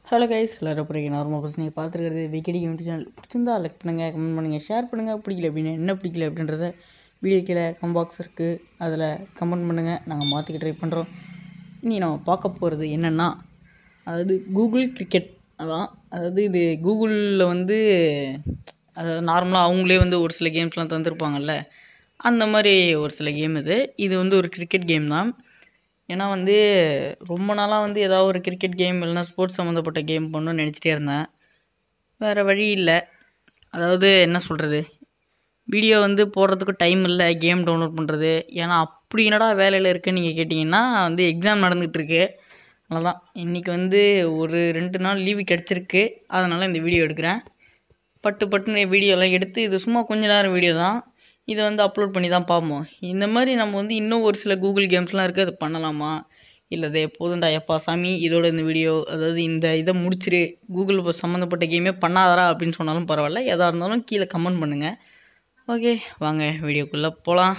hello guys எல்லாரும் பிறகு normal bus நீங்கள் பார்த்துருக்கிறது விக்கெடி யூனிட் சேனல் பிடிச்சிருந்தா லைக் பண்ணுங்கள் கமெண்ட் பண்ணுங்கள் ஷேர் பண்ணுங்கள் பிடிக்கல அப்படின்னு என்ன பிடிக்கல அப்படின்றத வீடியோ கீழே கம்பாக்ஸ் இருக்குது அதில் கமெண்ட் பண்ணுங்கள் நாங்கள் மாற்றிக்க ட்ரை பண்ணுறோம் இனி நம்ம பார்க்க போகிறது என்னென்னா அதாவது கூகுள் கிரிக்கெட் அதான் அதாவது இது கூகுளில் வந்து அதாவது நார்மலாக அவங்களே வந்து ஒரு சில கேம்ஸ்லாம் தந்திருப்பாங்கல்ல அந்த மாதிரி ஒரு சில கேம் இது இது வந்து ஒரு கிரிக்கெட் கேம் தான் ஏன்னா வந்து ரொம்ப நாளாக வந்து ஏதாவது ஒரு கிரிக்கெட் கேம் இல்லைனா ஸ்போர்ட்ஸ் சம்மந்தப்பட்ட கேம் பண்ணணும்னு நினச்சிட்டே இருந்தேன் வேறு வழி இல்லை அதாவது என்ன சொல்கிறது வீடியோ வந்து போடுறதுக்கு டைம் இல்லை கேம் டவுன்லோட் பண்ணுறது ஏன்னா அப்படி என்னடா வேலையில் இருக்குன்னு நீங்கள் கேட்டிங்கன்னா வந்து எக்ஸாம் நடந்துகிட்ருக்கு அவ்வளோதான் இன்றைக்கி வந்து ஒரு ரெண்டு நாள் லீவு கிடச்சிருக்கு அதனால் இந்த வீடியோ எடுக்கிறேன் பட்டு பட்டுன்னு வீடியோலாம் எடுத்து இது சும்மா கொஞ்ச நேரம் வீடியோ தான் இதை வந்து அப்லோட் பண்ணி தான் பார்ப்போம் இந்த மாதிரி நம்ம வந்து இன்னும் ஒரு சில கூகுள் கேம்ஸ்லாம் இருக்குது அது பண்ணலாமா இல்லை அதே போதுண்டா எப்பா சாமி இதோட இந்த வீடியோ அதாவது இந்த இதை முடிச்சிரு கூகுள் சம்மந்தப்பட்ட கேமே பண்ணாதரா அப்படின்னு சொன்னாலும் பரவாயில்ல எதாக இருந்தாலும் கீழே கமெண்ட் பண்ணுங்கள் ஓகே வாங்க வீடியோக்குள்ளே போகலாம்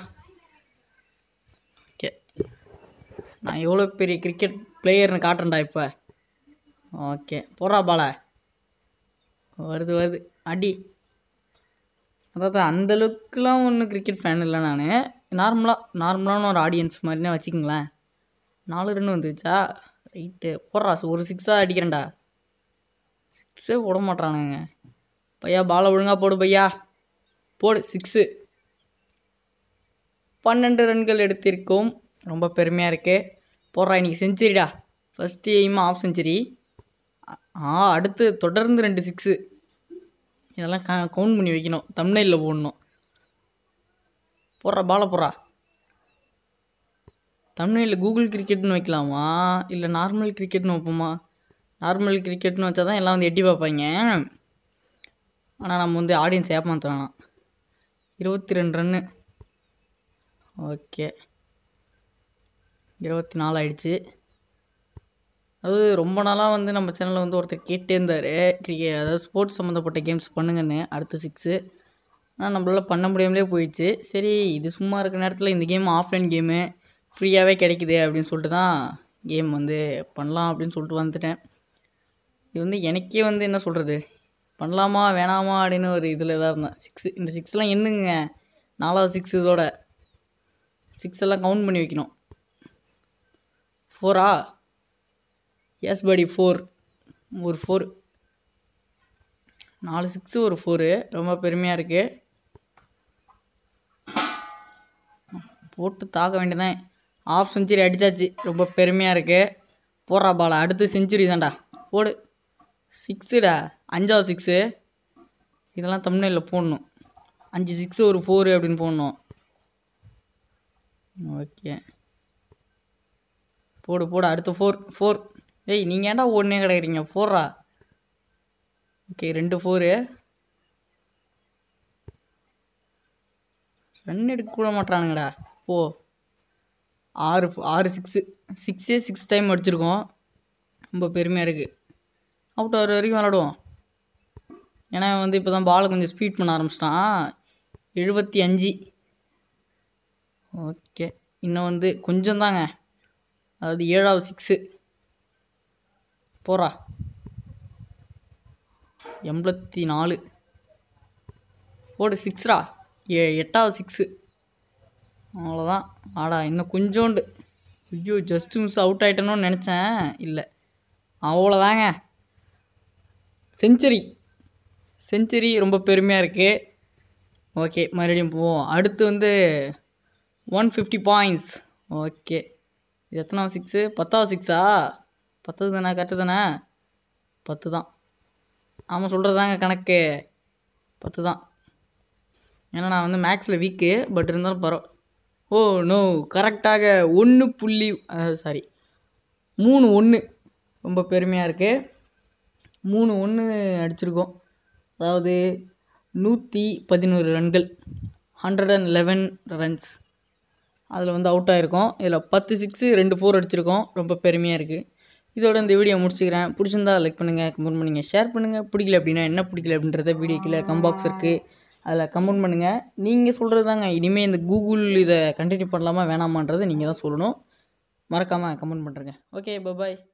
ஓகே நான் எவ்வளோ பெரிய கிரிக்கெட் பிளேயர்னு காட்டுறேன்டா இப்போ ஓகே போடுறா பால வருது வருது அடி அதாவது அந்தளவுக்குலாம் ஒன்றும் கிரிக்கெட் ஃபேன் இல்லை நான் நார்மலாக நார்மலான ஒரு ஆடியன்ஸ் மாதிரினே வச்சுக்கங்களேன் நாலு ரன் வந்துச்சா ரைட்டு போடுறா ஒரு சிக்ஸாக அடிக்கிறேன்டா சிக்ஸே போட மாட்டானுங்க பையா பாலை ஒழுங்காக போடு பையா போடு சிக்ஸு பன்னெண்டு ரன்கள் எடுத்திருக்கோம் ரொம்ப பெருமையாக இருக்குது போடுறா இன்னைக்கு செஞ்சுரிடா ஃபஸ்ட்டு எய்ம் ஆஃப் செஞ்சுரி ஆ அடுத்து தொடர்ந்து ரெண்டு சிக்ஸு இதெல்லாம் க கவுண்ட் பண்ணி வைக்கணும் தமிழ்நில போடணும் போடுறா பாலை போடுறா தமிழ்நில கூகுள் கிரிக்கெட்னு வைக்கலாமா இல்லை நார்மல் கிரிக்கெட்னு வைப்போமா நார்மல் கிரிக்கெட்னு வச்சா தான் எல்லாம் வந்து எட்டி பார்ப்பாங்க ஆனால் நம்ம வந்து ஆடியன்ஸ் ஏமாத்தலாம் இருபத்தி ரெண்டு ரன்னு ஓகே இருபத்தி நாலு ஆயிடுச்சு அதாவது ரொம்ப நாளாக வந்து நம்ம சேனலில் வந்து ஒருத்தர் கேட்டே இருந்தார் கிரிக்கெட் அதாவது ஸ்போர்ட்ஸ் சம்மந்தப்பட்ட கேம்ஸ் பண்ணுங்கன்னு அடுத்த சிக்ஸு ஆனால் நம்மளால் பண்ண முடியாமலே போயிடுச்சு சரி இது சும்மா இருக்க நேரத்தில் இந்த கேம் ஆஃப்லைன் கேமு ஃப்ரீயாகவே கிடைக்குது அப்படின்னு சொல்லிட்டு தான் கேம் வந்து பண்ணலாம் அப்படின்னு சொல்லிட்டு வந்துட்டேன் இது வந்து எனக்கே வந்து என்ன சொல்கிறது பண்ணலாமா வேணாமா அப்படின்னு ஒரு இதில் தான் இருந்தேன் சிக்ஸு இந்த சிக்ஸ்லாம் என்னங்க நாலாவது சிக்ஸ் இதோட சிக்ஸ் எல்லாம் கவுண்ட் பண்ணி வைக்கணும் ஃபோரா எஸ் படி ஃபோர் ஒரு ஃபோர் நாலு சிக்ஸு ஒரு ஃபோரு ரொம்ப பெருமையாக இருக்குது போட்டு தாக்க வேண்டியதான் ஆஃப் செஞ்சுரி அடித்தாச்சு ரொம்ப பெருமையாக இருக்குது போடுறா பாலா அடுத்து செஞ்சுரி தான்டா போடு சிக்ஸுடா அஞ்சாவது சிக்ஸு இதெல்லாம் தமிழில் போடணும் அஞ்சு சிக்ஸு ஒரு ஃபோரு அப்படின்னு போடணும் ஓகே போடு போடு அடுத்து ஃபோர் ஃபோர் டேய் நீங்கள் ஏன்டா ஓடனே கிடக்குறீங்க ஃபோர்ரா ஓகே ரெண்டு ஃபோரு ரன் எடுக்க கூட மாட்டானுங்கடா போ ஆறு ஆறு சிக்ஸு சிக்ஸே சிக்ஸ் டைம் அடிச்சிருக்கோம் ரொம்ப பெருமையாக இருக்குது அவுட் ஆகிற வரைக்கும் விளாடுவோம் ஏன்னா வந்து இப்போ தான் பாலை கொஞ்சம் ஸ்பீட் பண்ண ஆரம்பிச்சிட்டான் எழுபத்தி அஞ்சு ஓகே இன்னும் வந்து கொஞ்சம் தாங்க அதாவது ஏழாவது சிக்ஸு போகிறா எண்பத்தி நாலு போடு சிக்ஸ்ரா ஏ எட்டாவது சிக்ஸு அவ்வளோதான் ஆடா இன்னும் கொஞ்சோண்டு ஐயோ ஜஸ்ட் மிஸ் அவுட் ஆகிட்டணும்னு நினச்சேன் இல்லை அவ்வளோதாங்க செஞ்சுரி செஞ்சுரி ரொம்ப பெருமையாக இருக்குது ஓகே மறுபடியும் போவோம் அடுத்து வந்து ஒன் ஃபிஃப்டி பாயிண்ட்ஸ் ஓகே இது எத்தனாவது சிக்ஸு பத்தாவது சிக்ஸா பத்து தானே கரெக்டு தானே பத்து தான் ஆமாம் சொல்கிறது தாங்க கணக்கு பத்து தான் ஏன்னா நான் வந்து மேக்ஸில் வீக்கு பட் இருந்தாலும் பரவ ஓ நோ கரெக்டாக ஒன்று புள்ளி சாரி மூணு ஒன்று ரொம்ப பெருமையாக இருக்குது மூணு ஒன்று அடிச்சிருக்கோம் அதாவது நூற்றி பதினோரு ரன்கள் ஹண்ட்ரட் அண்ட் லெவன் ரன்ஸ் அதில் வந்து அவுட் ஆகிருக்கோம் இதில் பத்து சிக்ஸு ரெண்டு ஃபோர் அடிச்சிருக்கோம் ரொம்ப பெருமையாக இருக்குது இதோட இந்த வீடியோ முடிச்சுக்கிறேன் பிடிச்சிருந்தா லைக் பண்ணுங்கள் கமெண்ட் பண்ணுங்கள் ஷேர் பண்ணுங்கள் பிடிக்கல அப்படின்னா என்ன பிடிக்கல அப்படின்றத வீடியோ கீழே கம்பாக்ஸ் இருக்குது அதில் கமெண்ட் பண்ணுங்கள் நீங்கள் சொல்கிறது தாங்க இனிமேல் இந்த கூகுள் இதை கண்டினியூ பண்ணலாமா வேணாமான்றதை நீங்கள் தான் சொல்லணும் மறக்காமல் கமெண்ட் பண்ணுறேங்க ஓகே பாய்